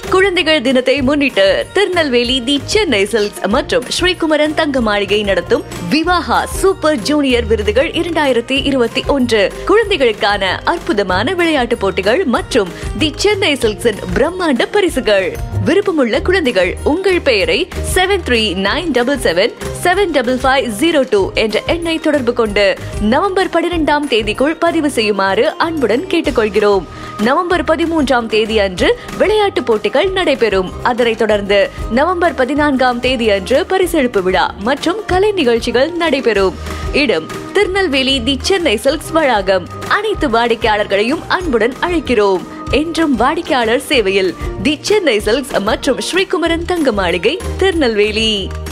குழந்தைகள் தினத்தை முன்னிட்டு திருநெல்வேலி தி சென்னை சில்க்ஸ் மற்றும் ஸ்ரீகுமரன் தங்க மாளிகை நடத்தும் விவாஹா சூப்பர் ஜூனியர் விருதுகள் இரண்டாயிரத்தி இருபத்தி ஒன்று குழந்தைகளுக்கான அற்புதமான விளையாட்டு போட்டிகள் மற்றும் தி சென்னை சில்க்ஸின் பிரம்மாண்ட பரிசுகள் விருப்பமுள்ள குழந்தைகள் உங்கள் பெயரை seven three nine double seven seven double five zero two என்ற எண்ணை தொடர்பு கொண்டு நவம்பர் பனிரெண்டாம் தேதிக்குள் பதிவு செய்யுமாறு அன்புடன் கேட்டுக்கொள்கிறோம் நவம்பர் பதிமூன்றாம் தேதி அன்று விளையாட்டு போட்டிகள் நடைபெறும் அதனைத் தொடர்ந்து நவம்பர் பதினான்காம் தேதி அன்று பரிசெடுப்பு விழா மற்றும் கலை நிகழ்ச்சிகள் நடைபெறும் இடம் திருநெல்வேலி தி சென்னை சில்க்ஸ் வளாகம் அனைத்து வாடிக்கையாளர்களையும் அன்புடன் அழைக்கிறோம் என்றும் வாடிக்கையாளர் சேவையில் தி சென்னை சில்க்ஸ் மற்றும் ஸ்ரீகுமரன் தங்க மாளிகை திருநெல்வேலி